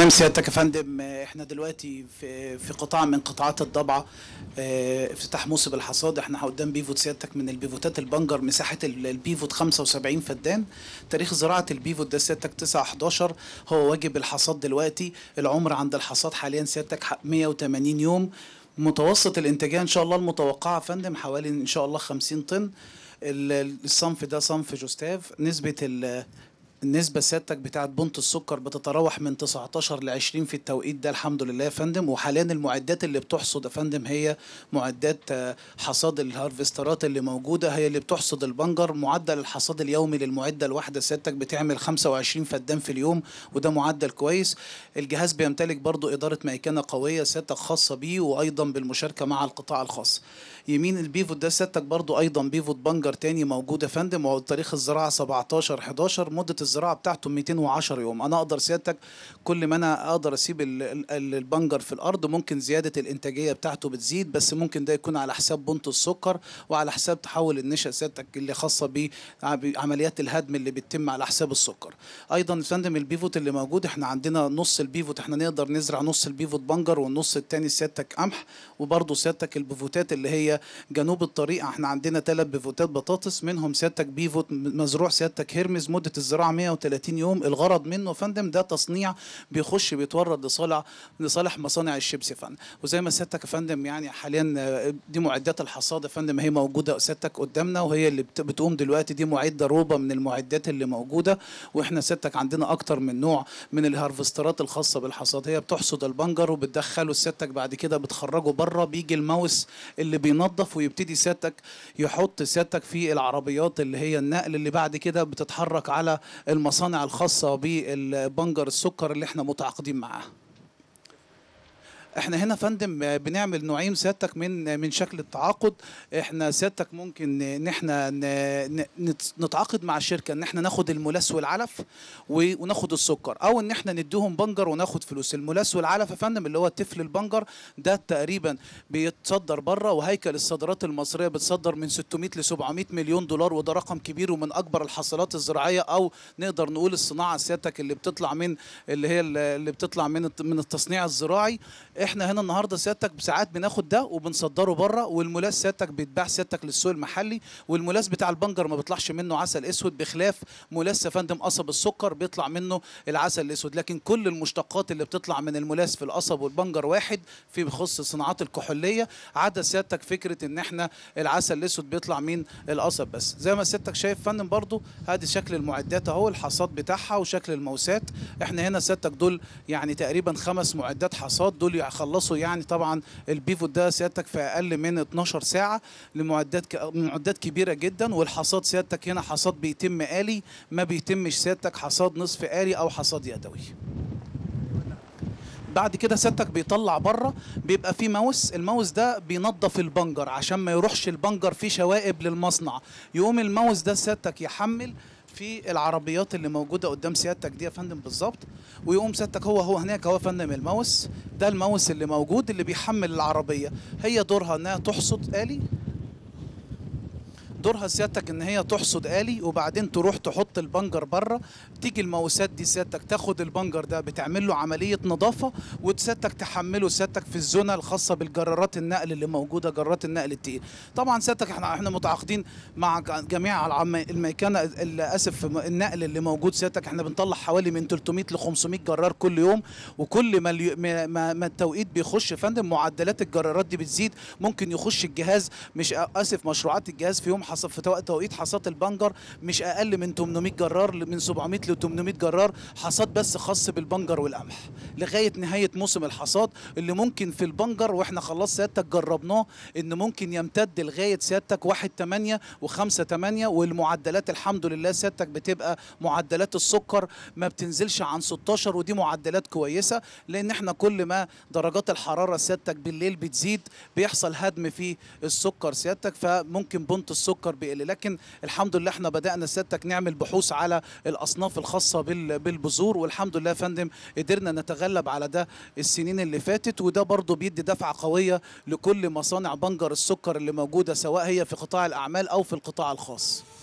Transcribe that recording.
تمام سيادتك يا فندم آه، احنا دلوقتي في في قطاع من قطاعات الضبعه آه، افتتاح موسم الحصاد احنا قدام بيفوت سيادتك من البيفوتات البنجر مساحه ال- البيفوت 75 فدان تاريخ زراعه البيفوت ده سيادتك 9 11 هو واجب الحصاد دلوقتي العمر عند الحصاد حاليا سيادتك ح- 180 يوم متوسط الانتاجيه ان شاء الله المتوقعه يا فندم حوالي ان شاء الله 50 طن ال- الصنف ده صنف جوستاف نسبه ال النسبة سيادتك بتاعت بنت السكر بتتراوح من 19 ل 20 في التوقيت ده الحمد لله يا فندم وحاليا المعدات اللي بتحصد يا فندم هي معدات آه، حصاد الهارفسترات اللي موجودة هي اللي بتحصد البنجر معدل الحصاد اليومي للمعدة الواحدة سيادتك بتعمل 25 فدان في اليوم وده معدل كويس الجهاز بيمتلك برضو إدارة ميكنة قوية سيادتك خاصة بيه وأيضا بالمشاركة مع القطاع الخاص يمين البيفوت ده سيادتك برضو ايضا بيفوت بنجر تاني موجود يا فندم وهو تاريخ الزراعه 17 11 مده الزراعه بتاعته 210 يوم انا اقدر سيادتك كل ما انا اقدر اسيب ال- ال- البنجر في الارض ممكن زياده الانتاجيه بتاعته بتزيد بس ممكن ده يكون على حساب بنت السكر وعلى حساب تحول النشا سيادتك اللي خاصه بعمليات الهدم اللي بتتم على حساب السكر ايضا يا فندم البيفوت اللي موجود احنا عندنا نص البيفوت احنا نقدر نزرع نص البيفوت بنجر والنص التاني سيادتك قمح وبرضه سيادتك البيفوتات اللي هي جنوب الطريق احنا عندنا ثلاث بيفوتات بطاطس منهم سيادتك بيفوت مزروع سيادتك هيرمز مده الزراعه 130 يوم الغرض منه يا فندم ده تصنيع بيخش بيتورد لصالح لصالح مصانع الشيبس يا فندم وزي ما سيادتك يا فندم يعني حاليا آه، دي معدات الحصاد يا فندم هي موجوده سيادتك قدامنا وهي اللي بت- بتقوم دلوقتي دي معده روبه من المعدات اللي موجوده واحنا سيادتك عندنا اكتر من نوع من الهارفسترات الخاصه بالحصاد هي بتحصد البنجر وبتدخله سيادتك بعد كده بتخرجه بره بيجي الماوس اللي بينظف ويبتدي سيادتك يحط سيادتك في العربيات اللي هي النقل اللي بعد كده بتتحرك على المصانع الخاصه بالبنجر السكر اللي احنا متعاقدين معاها احنا هنا فندم آه، بنعمل نوعين سيادتك من من شكل التعاقد احنا سيادتك ممكن ان احنا ن- ن- نت- نتعاقد مع الشركه ان احنا ناخد الملاس والعلف و- وناخد السكر او ان احنا نديهم بنجر وناخد فلوس الملاس والعلف يا فندم اللي هو التفل البنجر ده تقريبا بيتصدر بره وهيكل الصادرات المصريه بتصدر من 600 ل 700 مليون دولار وده رقم كبير ومن اكبر الحاصلات الزراعيه او نقدر نقول الصناعه سيادتك اللي بتطلع من اللي هي اللي بتطلع من الت- من التصنيع الزراعي احنا هنا النهارده سيادتك ساعات بناخد ده وبنصدره بره والملاس سيادتك بيتباع سيادتك للسوق المحلي والملاس بتاع البنجر ما بيطلعش منه عسل اسود بخلاف ملاس يا فندم قصب السكر بيطلع منه العسل الاسود لكن كل المشتقات اللي بتطلع من الملاس في القصب والبنجر واحد في بخص الصناعات الكحوليه عدا سيادتك فكره ان احنا العسل الاسود بيطلع من القصب بس زي ما سيادتك شايف فندم برضو ادي شكل المعدات اهو الحصاد بتاعها وشكل الموسات احنا هنا سيادتك دول يعني تقريبا خمس معدات حصاد دول يخلصوا يعني طبعا البيفوت ده سيادتك في اقل من 12 ساعه لمعدات ك... معدات كبيره جدا والحصاد سيادتك هنا حصاد بيتم آلي ما بيتمش سيادتك حصاد نصف آلي او حصاد يدوي بعد كده سيادتك بيطلع بره بيبقى فيه ماوس الماوس ده بينظف البنجر عشان ما يروحش البنجر فيه شوائب للمصنع يقوم الماوس ده سيادتك يحمل في العربيات اللي موجوده قدام سيادتك دي يا فندم بالظبط ويقوم سيادتك هو هو هناك هو يا فندم الماوس ده الماوس اللي موجود اللي بيحمل العربيه هي دورها انها تحصد آلي دورها سيادتك ان هي تحصد آلي وبعدين تروح تحط البنجر بره تيجي الموسات دي سيادتك تاخد البنجر ده بتعمل له عمليه نظافه وسيادتك تحمله سيادتك في الزونه الخاصه بالجرارات النقل اللي موجوده جرارات النقل التقيل طبعا سيادتك احنا احنا متعاقدين مع ج- جميع العم- الميكنه ال- اسف النقل اللي موجود سيادتك احنا بنطلع حوالي من 300 ل 500 جرار كل يوم وكل ما اليو- ما, ما, ما التوقيت بيخش يا فندم معدلات الجرارات دي بتزيد ممكن يخش الجهاز مش أ- اسف مشروعات الجهاز في يوم حصل في تو- توقيت حصاد البنجر مش اقل من 800 جرار ل- من 700 ل 800 جرار حصاد بس خاص بالبنجر والقمح لغايه نهايه موسم الحصاد اللي ممكن في البنجر واحنا خلاص سيادتك جربناه ان ممكن يمتد لغايه سيادتك 1 8 و5 8 والمعدلات الحمد لله سيادتك بتبقى معدلات السكر ما بتنزلش عن 16 ودي معدلات كويسه لان احنا كل ما درجات الحراره سيادتك بالليل بتزيد بيحصل هدم في السكر سيادتك فممكن بنت السكر بيقل لكن الحمد لله احنا بدانا سيادتك نعمل بحوث على الاصناف الخاصه بال- بالبذور والحمد لله يا فندم قدرنا نتغلب على ده السنين اللي فاتت وده برضو بيدي دفعه قويه لكل مصانع بنجر السكر اللي موجوده سواء هي في قطاع الاعمال او في القطاع الخاص